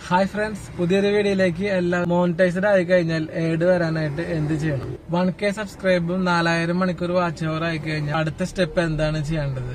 hi friends പുതിയൊരു വീഡിയോയിലേക്ക് എല്ലാം മോണിറ്റൈസ്ഡ് ആയി കഴിഞ്ഞാൽ ഏഡ് വരാനായിട്ട് എന്ത് ചെയ്യണം വൺ കെ സബ്സ്ക്രൈബും നാലായിരം മണിക്കൂർ വാച്ച് ഓവർ ആയി കഴിഞ്ഞാൽ അടുത്ത സ്റ്റെപ്പ് എന്താണ് ചെയ്യേണ്ടത്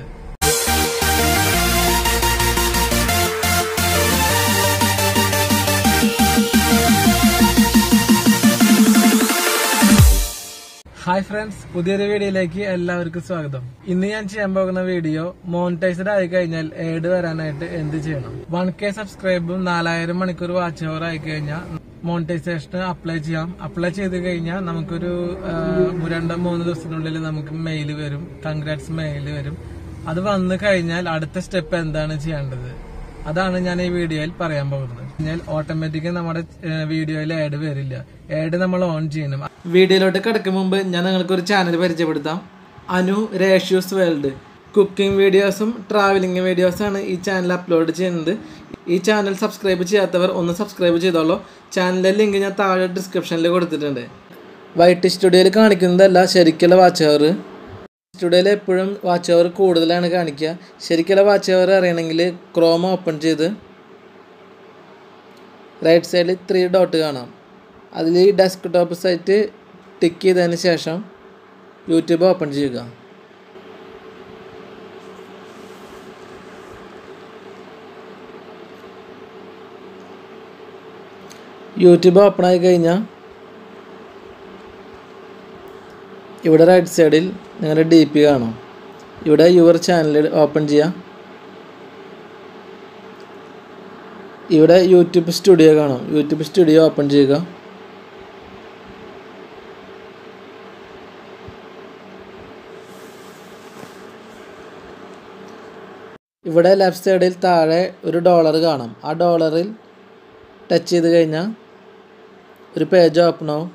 ഹായ് ഫ്രണ്ട്സ് പുതിയൊരു വീഡിയോയിലേക്ക് എല്ലാവർക്കും സ്വാഗതം ഇന്ന് ഞാൻ ചെയ്യാൻ പോകുന്ന വീഡിയോ മോണിറ്റൈസ്ഡ് ആയി കഴിഞ്ഞാൽ ഏഡ് വരാനായിട്ട് എന്ത് ചെയ്യണം വൺ കെ സബ്സ്ക്രൈബും നാലായിരം മണിക്കൂർ വാച്ച് ഓവർ ആയി കഴിഞ്ഞാൽ മോണിറ്റൈസേഷൻ അപ്ലൈ ചെയ്യാം അപ്ലൈ ചെയ്ത് കഴിഞ്ഞാൽ നമുക്കൊരു ആ, രണ്ട് മൂന്ന് ദിവസത്തിനുള്ളിൽ നമുക്ക് മെയിൽ വരും കൺഗ്രാറ്റ്സ് മെയിൽ വരും അത് വന്നു കഴിഞ്ഞാൽ അടുത്ത സ്റ്റെപ്പ് എന്താണ് ചെയ്യേണ്ടത് അതാണ് ഞാൻ ഈ വീഡിയോയിൽ പറയാൻ പോകുന്നത് ഞാൻ ഓട്ടോമാറ്റിക്കലി നമ്മുടെ വീഡിയോയിൽ ആഡ് വരില്ല ആഡ് നമ്മൾ ഓൺ ചെയ്യണം വീഡിയോയിലോട്ട് കിടക്കും മുമ്പ് ഞാൻ നിങ്ങൾക്ക് ഒരു ചാനൽ പരിചയപ്പെടുത്താം അനു റേഷ്യൂസ് വേൾഡ് കുക്കിംഗ് വീഡിയോസും ട്രാവലിംഗ് വീഡിയോസാണ് ഈ ചാനൽ അപ്ലോഡ് ചെയ്യുന്നത് ഈ ചാനൽ സബ്സ്ക്രൈബ് ചെയ്യാത്തവർ ഒന്ന് സബ്സ്ക്രൈബ് ചെയ്തോളൂ ചാനലിലെ ലിങ്ക് ഞാൻ താഴെ ഡിസ്ക്രിപ്ഷനിൽ കൊടുത്തിട്ടുണ്ട് വൈറ്റ് സ്റ്റുഡിയോയിൽ കാണിക്കുന്നതല്ല ശരിക്കുള്ള വാച്ച് അവർ സ്റ്റുഡിയോയിൽ എപ്പോഴും വാച്ച് അവർ കൂടുതലാണ് കാണിക്കുക ശരിക്കുള്ള വാച്ച് അവർ അറിയണമെങ്കിൽ ക്രോമ ഓപ്പൺ ചെയ്ത് റൈറ്റ് സൈഡിൽ ത്രീ ഡോട്ട് കാണാം അതിൽ ഈ ഡെസ്ക് ടോപ്പ് സൈറ്റ് ടിക്ക് ചെയ്തതിന് ശേഷം യൂട്യൂബ് ഓപ്പൺ ചെയ്യുക യൂട്യൂബ് ഓപ്പൺ ആയി കഴിഞ്ഞാൽ ഇവിടെ റൈറ്റ് സൈഡിൽ നിങ്ങളുടെ ഡി പി കാണും ഇവിടെ യുവർ ചാനൽ ഓപ്പൺ ചെയ്യാം ഇവിടെ യൂട്യൂബ് സ്റ്റുഡിയോ കാണും യൂട്യൂബ് സ്റ്റുഡിയോ ഓപ്പൺ ചെയ്യുക ഇവിടെ ലെഫ്റ്റ് സൈഡിൽ താഴെ ഒരു ഡോളർ കാണാം ആ ഡോളറിൽ ടച്ച് ചെയ്ത് കഴിഞ്ഞാൽ ഒരു പേജ് ഓപ്പൺ ആവും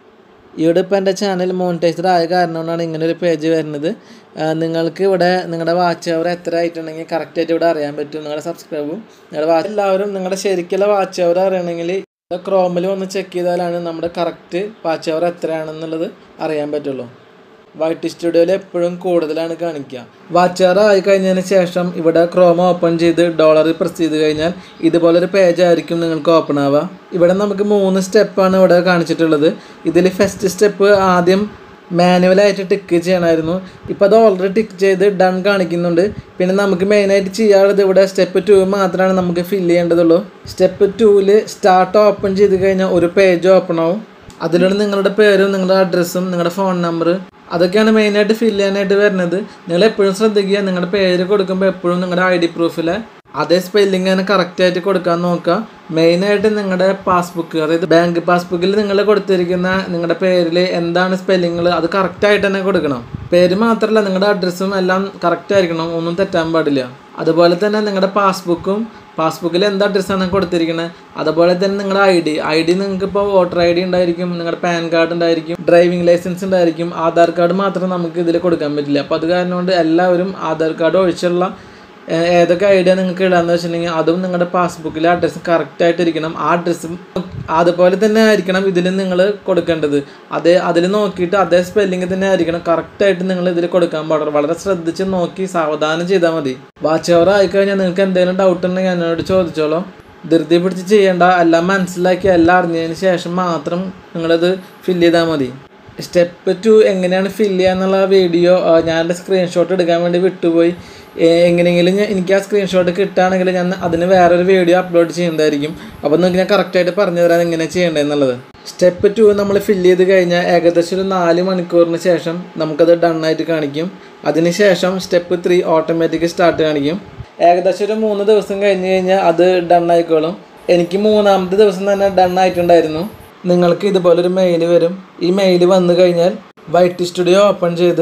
ഇവിടെ ഇപ്പോൾ എൻ്റെ ചാനൽ മോണിറ്റൈസ്ഡ് ആയ കാരണം കൊണ്ടാണ് ഇങ്ങനെ ഒരു പേജ് വരുന്നത് ആ, നിങ്ങൾക്ക് ഇവിടെ നിങ്ങളുടെ വാച്ച് അവർ എത്ര ആയിട്ടുണ്ടെങ്കിൽ കറക്റ്റായിട്ട് ഇവിടെ അറിയാൻ പറ്റും നിങ്ങളുടെ സബ്സ്ക്രൈബും നിങ്ങളുടെ വാച്ച് എല്ലാവരും നിങ്ങളുടെ ശരിക്കുള്ള വാച്ച് അവർ അറിയണമെങ്കിൽ ക്രോമിൽ ഒന്ന് ചെക്ക് ചെയ്താലാണ് നമ്മുടെ കറക്റ്റ് വാച്ച് അവർ എത്രയാണെന്നുള്ളത് അറിയാൻ പറ്റുള്ളൂ വൈറ്റ് സ്റ്റുഡിയോയിൽ എപ്പോഴും കൂടുതലാണ് കാണിക്കുക വാച്ച് അവർ ആയി കഴിഞ്ഞതിന് ശേഷം ഇവിടെ ക്രോമ ഓപ്പൺ ചെയ്ത് ഡോളർ പ്രസ് ചെയ്ത് കഴിഞ്ഞാൽ ഇതുപോലൊരു പേജ് ആയിരിക്കും നിങ്ങൾക്ക് ഓപ്പൺ ആവുക ഇവിടെ നമുക്ക് മൂന്ന് സ്റ്റെപ്പാണ് ഇവിടെ കാണിച്ചിട്ടുള്ളത് ഇതിൽ ഫസ്റ്റ് സ്റ്റെപ്പ് ആദ്യം മാനുവലായിട്ട് ടിക്ക് ചെയ്യണമായിരുന്നു ഇപ്പോൾ അത് ഓൾറെഡി ടിക്ക് ചെയ്ത് ഡൺ കാണിക്കുന്നുണ്ട് പിന്നെ നമുക്ക് മെയിനായിട്ട് ചെയ്യാനുള്ളത് ഇവിടെ സ്റ്റെപ്പ് ടു മാത്രമാണ് നമുക്ക് ഫില്ല് ചെയ്യേണ്ടതുള്ളൂ സ്റ്റെപ്പ് ടൂവിൽ സ്റ്റാർട്ട് ഓപ്പൺ ചെയ്ത് കഴിഞ്ഞാൽ ഒരു പേജ് ഓപ്പൺ ആവും അതിലൂടെ നിങ്ങളുടെ പേരും നിങ്ങളുടെ അഡ്രസ്സും നിങ്ങളുടെ ഫോൺ നമ്പർ അതൊക്കെയാണ് മെയിനായിട്ട് ഫില്ല് ചെയ്യാനായിട്ട് വരുന്നത് നിങ്ങൾ എപ്പോഴും ശ്രദ്ധിക്കുക നിങ്ങളുടെ പേര് കൊടുക്കുമ്പോൾ എപ്പോഴും നിങ്ങളുടെ ഐ ഡി പ്രൂഫിലെ അതേ സ്പെല്ലിംഗ് തന്നെ കറക്റ്റായിട്ട് കൊടുക്കാൻ നോക്കുക മെയിനായിട്ട് നിങ്ങളുടെ പാസ്ബുക്ക് അതായത് ബാങ്ക് പാസ്ബുക്കിൽ നിങ്ങൾ കൊടുത്തിരിക്കുന്ന നിങ്ങളുടെ പേരിൽ എന്താണ് സ്പെല്ലിങ്ങൾ അത് കറക്റ്റായിട്ട് തന്നെ കൊടുക്കണം പേര് മാത്രമല്ല നിങ്ങളുടെ അഡ്രസ്സും എല്ലാം കറക്റ്റ് ആയിരിക്കണം ഒന്നും തെറ്റാൻ പാടില്ല അതുപോലെ തന്നെ നിങ്ങളുടെ പാസ്ബുക്കും പാസ്ബുക്കിൽ എന്ത് അഡ്രസ്സാണ് കൊടുത്തിരിക്കുന്നത് അതുപോലെ തന്നെ നിങ്ങളുടെ ഐ ഡി ഐ ഡി നിങ്ങൾക്ക് ഇപ്പോൾ വോട്ടർ ഐ ഡി ഉണ്ടായിരിക്കും നിങ്ങളുടെ പാൻ കാർഡ് ഉണ്ടായിരിക്കും ഡ്രൈവിംഗ് ലൈസൻസ് ഉണ്ടായിരിക്കും ആധാർ കാർഡ് മാത്രം നമുക്ക് ഇതിൽ കൊടുക്കാൻ പറ്റില്ല അപ്പോൾ അത് കാരണം കൊണ്ട് എല്ലാവരും ആധാർ കാർഡ് ഒഴിച്ചുള്ള ഏഹ്, ഏതൊക്കെ ഐഡിയ നിങ്ങൾക്ക് ഇടാന്ന് വെച്ചിട്ടുണ്ടെങ്കിൽ അതും നിങ്ങളുടെ പാസ്ബുക്കിലെ അഡ്രസ്സ് കറക്റ്റ് ആയിട്ട് ഇരിക്കണം ആ അഡ്രസ്സും അതുപോലെ തന്നെ ആയിരിക്കണം ഇതിൽ നിങ്ങൾ കൊടുക്കേണ്ടത് അതേ അതിൽ നോക്കിയിട്ട് അതേ സ്പെല്ലിംഗ് തന്നെ ആയിരിക്കണം കറക്റ്റായിട്ട് നിങ്ങൾ ഇതിൽ കൊടുക്കാൻ പാടുള്ളൂ വളരെ ശ്രദ്ധിച്ച് നോക്കി സാവധാനം ചെയ്താൽ മതി വാച്ച് ഓവർ ആയിക്കഴിഞ്ഞാൽ നിങ്ങൾക്ക് എന്തെങ്കിലും ഡൗട്ട് ഉണ്ടെങ്കിൽ എന്നോട് ചോദിച്ചോളൂ ധൃതി പിടിച്ച് ചെയ്യേണ്ട എല്ലാം മനസ്സിലാക്കി എല്ലാം അറിഞ്ഞതിന് ശേഷം മാത്രം നിങ്ങളത് ഫില്ല് ചെയ്താൽ മതി സ്റ്റെപ്പ് ടു എങ്ങനെയാണ് ഫില്ല് ചെയ്യുക എന്നുള്ള വീഡിയോ ഞാൻ എൻ്റെ സ്ക്രീൻഷോട്ട് എടുക്കാൻ വേണ്ടി വിട്ടുപോയി ഏ- എങ്ങനെയെങ്കിലും ഞാൻ- എനിക്ക് ആ സ്ക്രീൻഷോട്ട് കിട്ടുകയാണെങ്കിൽ ഞാൻ അതിന് വേറൊരു വീഡിയോ അപ്ലോഡ് ചെയ്യുന്നതായിരിക്കും അപ്പോൾ നിങ്ങൾക്ക് ഞാൻ കറക്റ്റായിട്ട് പറഞ്ഞു തരാൻ എങ്ങനെ ചെയ്യേണ്ടതെന്നുള്ളത് സ്റ്റെപ്പ് ടു നമ്മൾ ഫില്ല് ചെയ്ത് കഴിഞ്ഞാൽ ഏകദേശം ഒരു നാല് മണിക്കൂറിന് ശേഷം നമുക്കത് ഡൺ ആയിട്ട് കാണിക്കും അതിനുശേഷം സ്റ്റെപ്പ് ത്രീ ഓട്ടോമാറ്റിക് സ്റ്റാർട്ട് കാണിക്കും ഏകദേശം ഒരു മൂന്ന് ദിവസം കഴിഞ്ഞ് കഴിഞ്ഞാൽ അത് ഡൺ ആയിക്കോളും എനിക്ക് മൂന്നാമത്തെ ദിവസം തന്നെ ഡൺ ആയിട്ടുണ്ടായിരുന്നു നിങ്ങൾക്ക് ഇതുപോലൊരു മെയിൽ വരും ഈ മെയിൽ വന്നു കഴിഞ്ഞാൽ വൈറ്റ് സ്റ്റുഡിയോ ഓപ്പൺ ചെയ്ത്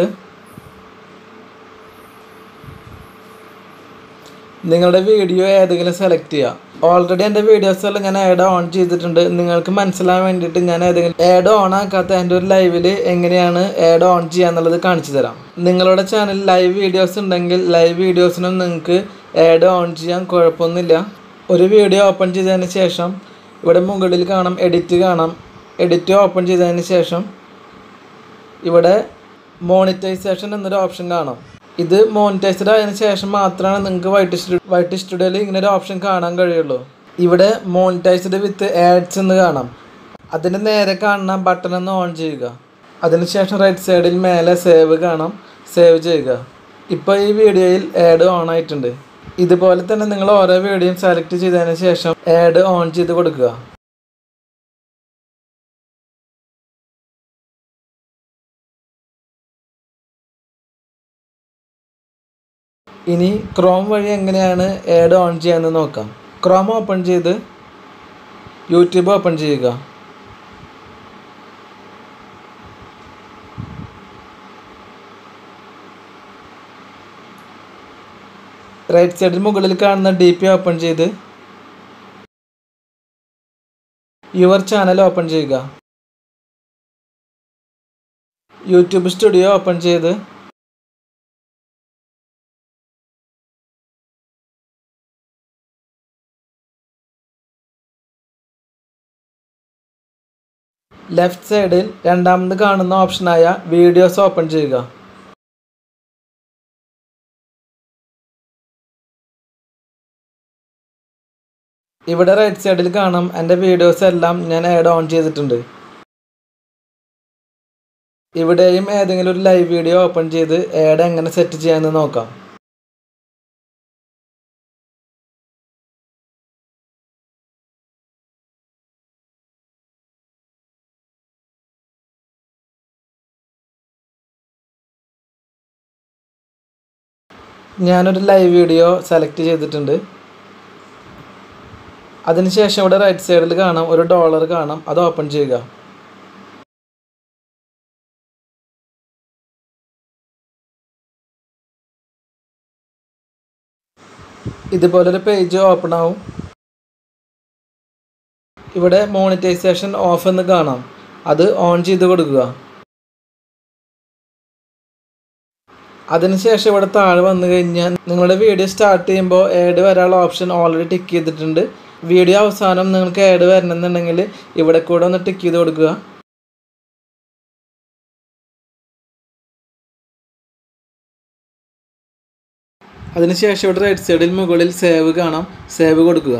നിങ്ങളുടെ വീഡിയോ ഏതെങ്കിലും സെലക്ട് ചെയ്യുക ഓൾറെഡി എൻ്റെ വീഡിയോസെല്ലാം ഞാൻ ആഡ് ഓൺ ചെയ്തിട്ടുണ്ട് നിങ്ങൾക്ക് മനസ്സിലാൻ വേണ്ടിയിട്ട് ഞാൻ ഏതെങ്കിലും ആഡ് ഓൺ ആക്കാത്ത എൻ്റെ ഒരു ലൈവിൽ എങ്ങനെയാണ് ആഡ് ഓൺ ചെയ്യുക എന്നുള്ളത് കാണിച്ചു തരാം നിങ്ങളുടെ ചാനൽ ലൈവ് വീഡിയോസ് ഉണ്ടെങ്കിൽ ലൈവ് വീഡിയോസിനും നിങ്ങൾക്ക് ആഡ് ഓൺ ചെയ്യാൻ കുഴപ്പമൊന്നുമില്ല ഒരു വീഡിയോ ഓപ്പൺ ചെയ്തതിന് ശേഷം ഇവിടെ മുകളിൽ കാണാം എഡിറ്റ് കാണാം എഡിറ്റ് ഓപ്പൺ ചെയ്തതിന് ശേഷം ഇവിടെ മോണിറ്റൈസേഷൻ എന്നൊരു ഓപ്ഷൻ കാണാം ഇത് മോണിറ്റൈസ്ഡ് ആയതിനു ശേഷം മാത്രമാണ് നിങ്ങൾക്ക് വൈറ്റ് സ്റ്റുഡിയോ വൈറ്റ് സ്റ്റുഡിയോയിൽ ഇങ്ങനെ ഒരു ഓപ്ഷൻ കാണാൻ കഴിയുള്ളൂ ഇവിടെ മോണിറ്റൈസ്ഡ് വിത്ത് ആഡ്സ് എന്ന് കാണാം അതിന് നേരെ കാണുന്ന ബട്ടൺ ഒന്ന് ഓൺ ചെയ്യുക അതിനുശേഷം റൈറ്റ് സൈഡിൽ മേലെ സേവ് കാണാം സേവ് ചെയ്യുക ഇപ്പോൾ ഈ വീഡിയോയിൽ ആഡ് ഓൺ ആയിട്ടുണ്ട് ഇതുപോലെ തന്നെ നിങ്ങൾ ഓരോ വീഡിയോയും സെലക്ട് ചെയ്തതിന് ശേഷം ആഡ് ഓൺ ചെയ്ത് കൊടുക്കുക ഇനി ക്രോം വഴി എങ്ങനെയാണ് ആഡ് ഓൺ ചെയ്യാമെന്ന് നോക്കാം ക്രോം ഓപ്പൺ ചെയ്ത് യൂട്യൂബ് ഓപ്പൺ ചെയ്യുക റൈറ്റ് സൈഡിൽ മുകളിൽ കാണുന്ന ഡി പി ഓപ്പൺ ചെയ്ത് യുവർ ചാനൽ ഓപ്പൺ ചെയ്യുക യൂട്യൂബ് സ്റ്റുഡിയോ ഓപ്പൺ ചെയ്ത് ലെഫ്റ്റ് സൈഡിൽ രണ്ടാമത് കാണുന്ന ഓപ്ഷനായ വീഡിയോസ് ഓപ്പൺ ചെയ്യുക ഇവിടെ റൈറ്റ് സൈഡിൽ കാണാം എൻ്റെ വീഡിയോസ് എല്ലാം ഞാൻ ആഡ് ഓൺ ചെയ്തിട്ടുണ്ട് ഇവിടെയും ഏതെങ്കിലും ഒരു ലൈവ് വീഡിയോ ഓപ്പൺ ചെയ്ത് ആഡ് എങ്ങനെ സെറ്റ് ചെയ്യാമെന്ന് നോക്കാം ഞാനൊരു ലൈവ് വീഡിയോ സെലക്ട് ചെയ്തിട്ടുണ്ട് അതിനുശേഷം ഇവിടെ റൈറ്റ് സൈഡിൽ കാണാം ഒരു ഡോളർ കാണാം അത് ഓപ്പൺ ചെയ്യുക ഇതുപോലൊരു പേജ് ഓപ്പൺ ആവും ഇവിടെ മോണിറ്റൈസേഷൻ ഓഫ് എന്ന് കാണാം അത് ഓൺ ചെയ്ത് കൊടുക്കുക അതിനുശേഷം ഇവിടെ താഴെ വന്നു കഴിഞ്ഞാൽ നിങ്ങളുടെ വീഡിയോ സ്റ്റാർട്ട് ചെയ്യുമ്പോൾ ആഡ് വരാനുള്ള ഓപ്ഷൻ ഓൾറെഡി ടിക്ക് ചെയ്തിട്ടുണ്ട് വീഡിയോ അവസാനം നിങ്ങൾക്ക് ആഡ് വരണമെന്നുണ്ടെങ്കിൽ ഇവിടെ കൂടെ ഒന്ന് ടിക്ക് ചെയ്ത് കൊടുക്കുക അതിനുശേഷം ഇവിടെ റൈറ്റ് സൈഡിൽ മുകളിൽ സേവ് കാണാം സേവ് കൊടുക്കുക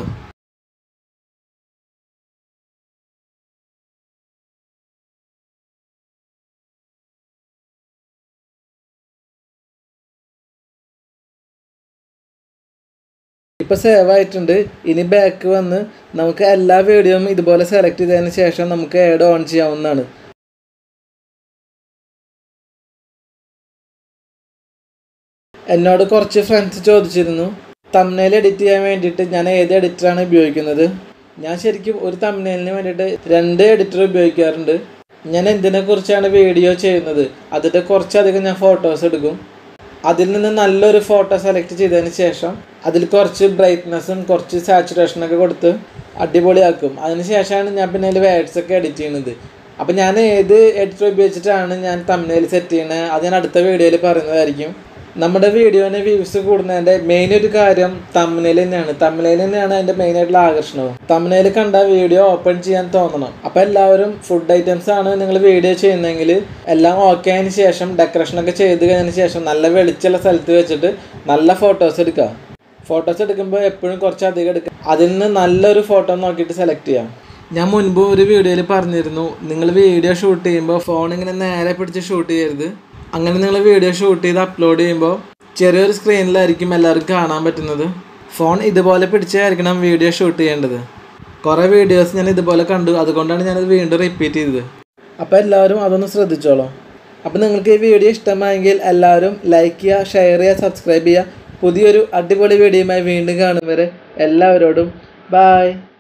ഇപ്പോൾ സേവ് ആയിട്ടുണ്ട് ഇനി ബാക്ക് വന്ന് നമുക്ക് എല്ലാ വീഡിയോയും ഇതുപോലെ സെലക്ട് ചെയ്തതിന് ശേഷം നമുക്ക് ആഡ് ഓൺ ചെയ്യാവുന്നതാണ് എന്നോട് കുറച്ച് ഫ്രണ്ട്സ് ചോദിച്ചിരുന്നു തമ്നയിൽ എഡിറ്റ് ചെയ്യാൻ വേണ്ടിയിട്ട് ഞാൻ ഏത് എഡിറ്ററാണ് ഉപയോഗിക്കുന്നത് ഞാൻ ശരിക്കും ഒരു തമ്നയിലിന് വേണ്ടിയിട്ട് രണ്ട് എഡിറ്റർ ഉപയോഗിക്കാറുണ്ട് ഞാൻ എന്തിനെക്കുറിച്ചാണ് വീഡിയോ ചെയ്യുന്നത് അതിൻ്റെ കുറച്ചധികം ഞാൻ ഫോട്ടോസ് എടുക്കും അതിൽ നിന്ന് നല്ലൊരു ഫോട്ടോ സെലക്ട് ചെയ്തതിന് ശേഷം അതിൽ കുറച്ച് ബ്രൈറ്റ്നസ്സും കുറച്ച് സാച്ചുറേഷനൊക്കെ കൊടുത്ത് അടിപൊളിയാക്കും അതിന് ശേഷമാണ് ഞാൻ പിന്നെ അതിൽ വേഡ്സ് ഒക്കെ എഡിറ്റ് ചെയ്യുന്നത് അപ്പം ഞാൻ ഏത് എഡിറ്റർ ഉപയോഗിച്ചിട്ടാണ് ഞാൻ തമ്മിൽ സെറ്റ് ചെയ്യണത് അത് ഞാൻ അടുത്ത വീഡിയോയിൽ പറയുന്നതായിരിക്കും നമ്മുടെ വീഡിയോന് വ്യൂസ് കൂടുന്നതിൻ്റെ മെയിൻ ഒരു കാര്യം തമ്മിൽ തന്നെയാണ് തമ്മിൽ തന്നെയാണ് അതിൻ്റെ മെയിൻ ആയിട്ടുള്ള ആകർഷണവും തമ്മിൽ കണ്ട വീഡിയോ ഓപ്പൺ ചെയ്യാൻ തോന്നണം അപ്പോൾ എല്ലാവരും ഫുഡ് ഐറ്റംസ് ആണ് നിങ്ങൾ വീഡിയോ ചെയ്യുന്നതെങ്കിൽ എല്ലാം ഓക്കെ ആയതിനു ശേഷം ഡെക്കറേഷനൊക്കെ ചെയ്ത് കഴിഞ്ഞതിന് ശേഷം നല്ല വെളിച്ചുള്ള സ്ഥലത്ത് വെച്ചിട്ട് നല്ല ഫോട്ടോസ് എടുക്കുക ഫോട്ടോസ് എടുക്കുമ്പോൾ എപ്പോഴും കുറച്ച് അധികം എടുക്കുക അതിൽ നിന്ന് നല്ലൊരു ഫോട്ടോ നോക്കിയിട്ട് സെലക്ട് ചെയ്യാം ഞാൻ മുൻപ് ഒരു വീഡിയോയിൽ പറഞ്ഞിരുന്നു നിങ്ങൾ വീഡിയോ ഷൂട്ട് ചെയ്യുമ്പോൾ ഫോൺ ഇങ്ങനെ നേരെ പിടിച്ച് ഷൂട്ട് ചെയ്യരുത് അങ്ങനെ നിങ്ങൾ വീഡിയോ ഷൂട്ട് ചെയ്ത് അപ്ലോഡ് ചെയ്യുമ്പോൾ ചെറിയൊരു സ്ക്രീനിലായിരിക്കും എല്ലാവർക്കും കാണാൻ പറ്റുന്നത് ഫോൺ ഇതുപോലെ പിടിച്ചായിരിക്കണം വീഡിയോ ഷൂട്ട് ചെയ്യേണ്ടത് കുറേ വീഡിയോസ് ഞാൻ ഇതുപോലെ കണ്ടു അതുകൊണ്ടാണ് ഞാനത് വീണ്ടും റിപ്പീറ്റ് ചെയ്തത് അപ്പോൾ എല്ലാവരും അതൊന്ന് ശ്രദ്ധിച്ചോളൂ അപ്പോൾ നിങ്ങൾക്ക് ഈ വീഡിയോ ഇഷ്ടമായെങ്കിൽ എല്ലാവരും ലൈക്ക് ചെയ്യുക ഷെയർ ചെയ്യുക സബ്സ്ക്രൈബ് ചെയ്യുക പുതിയൊരു അടിപൊളി വീഡിയോയുമായി വീണ്ടും കാണും വരെ എല്ലാവരോടും ബായ്